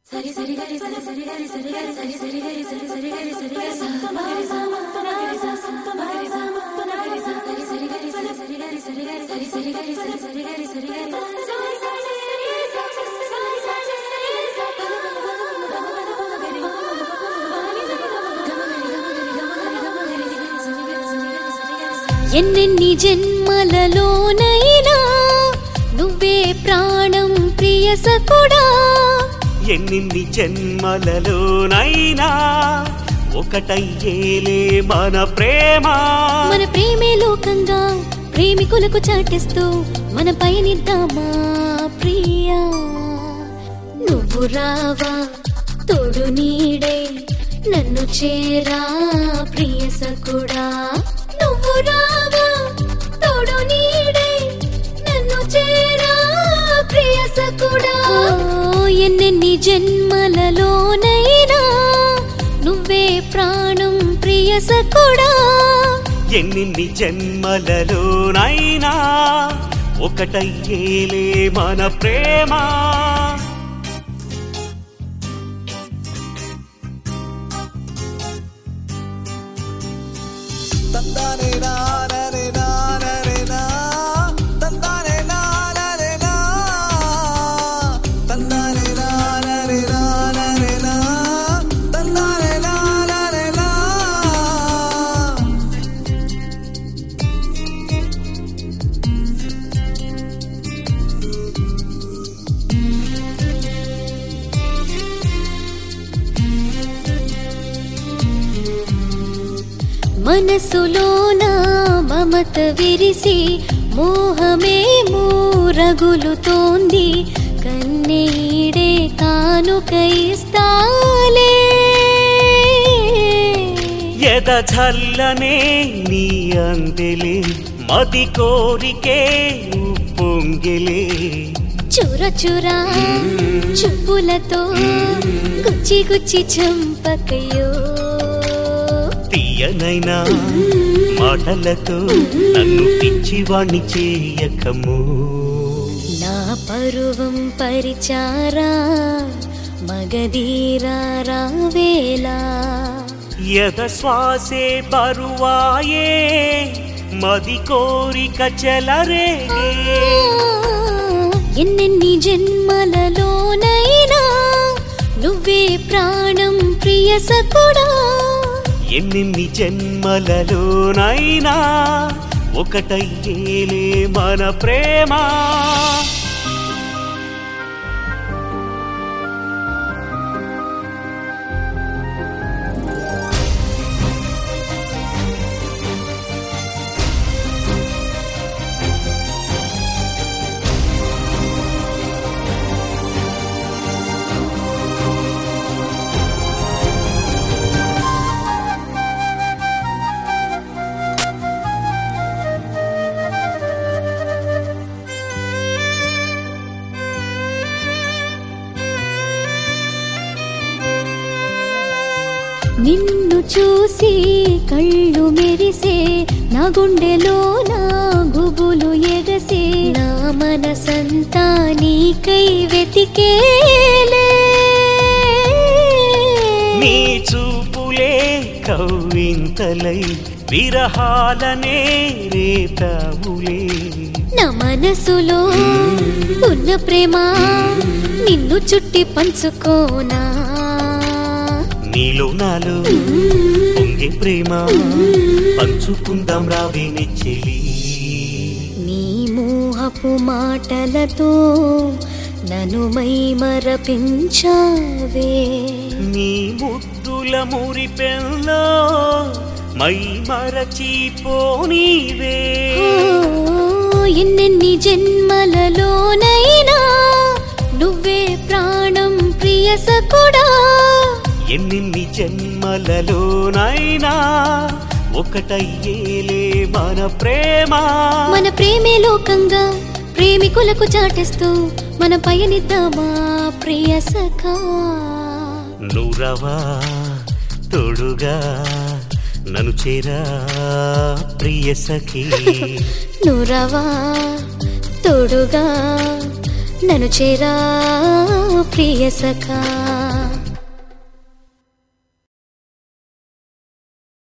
సరి సరి గరి సరి సరి గరి సరి గరి సరి సరి గరి సరి సరి గరి సరి గరి సా మగరి సా మగరి సా మగరి సా మగరి సా సరి సరి గరి సరి సరి గరి సరి గరి సరి సరి గరి సరి సరి గరి సరి గరి సా సరి సరి సరి గరి సా సరి సరి సరి గరి సా గమ గమ గమ గమ గరి గమ గమ గమ గరి సరి గరి సరి గరి సరి గరి సరి ఎన్నెన్ని జన్మలలోనైనా నువ్వే ప్రాణం ప్రియ సకుడా ఎన్నిన్ని జన్మలలోనైనా ఒకటయ్యేలే మన ప్రేమ మన ప్రేమే లోకంగా ప్రేమికులకు చాటిస్తూ మన పయనిద్దామా ప్రియా నువ్వు రావా తోడు నీడే నన్ను చేరా ప్రియ సకుడా నువ్వు రావా తోడు నీడే నన్ను చేరా ప్రియ సకుడా ఎన్నెన్ని జన్మలలోనైనా నువ్వే ప్రాణం ప్రియ సకుడా ఎన్నిన్ని జన్మలలోనైనా ఒకటయ్యేలే మన ప్రేమ తందానే నాననే నాననే నా తందానే నాననే నా తందానే నాననే నాననే నా తందానే నాననే నా మనసులోన మమత విరిసి మోహమే రగులుతోంది కన్నీడే కానుకైస్తాలే ఎద చల్లనే నీ అందెలే మది కోరికే పొంగిలే చుర చురా చుప్పులతో గుచ్చి గుచ్చి చంపకయో తీయనైనా మాటలతో నన్ను పిచ్చివాణ్ణి చేయకము నా పరువం పరిచారా మగధీరా రావేలా యద శ్వాసే బరువాయే మది కోరిక చెలరేగే ఎన్నెన్ని జన్మలలోనైనా నువ్వే ప్రాణం ప్రియ సకుడా ఎన్నిన్ని జన్మలలోనైనా ఒకటయ్యేలే మన ప్రేమ నిన్ను చూసి కళ్ళు మెరిసే నా గుండెలో నా గుబులు ఎగసే నా మనసంతా నీకై వెతికేలే నీ చూపులే కవ్వింతలై విరహాలనే రేతావులే నా మనసులో ఉన్న ప్రేమ నిన్ను చుట్టి పంచుకోనా నీలో నాలో పొంగే ప్రేమ పంచుకుందాం రావే చెలి నీ మోహపు మాటలతో నన్ను మై మరపించావే నీ ముద్దుల మురిపెల్లో మై మరచిపోనీవే ఓ, ఎన్నెన్ని జన్మలలోనైనా నువ్వే ప్రాణం ప్రియ సకుడా ఎన్నిన్ని జన్మలలోనైనా ఒకటయ్యేలే మన ప్రేమ మన ప్రేమే లోకంగా ప్రేమికులకు చాటిస్తూ మన పయనిద్దామా ప్రియ సఖా నువ్వా తోడుగా నన్ను చేరా ప్రియ సఖీ నురవా తోడుగా నన్ను చేరా ప్రియ సఖా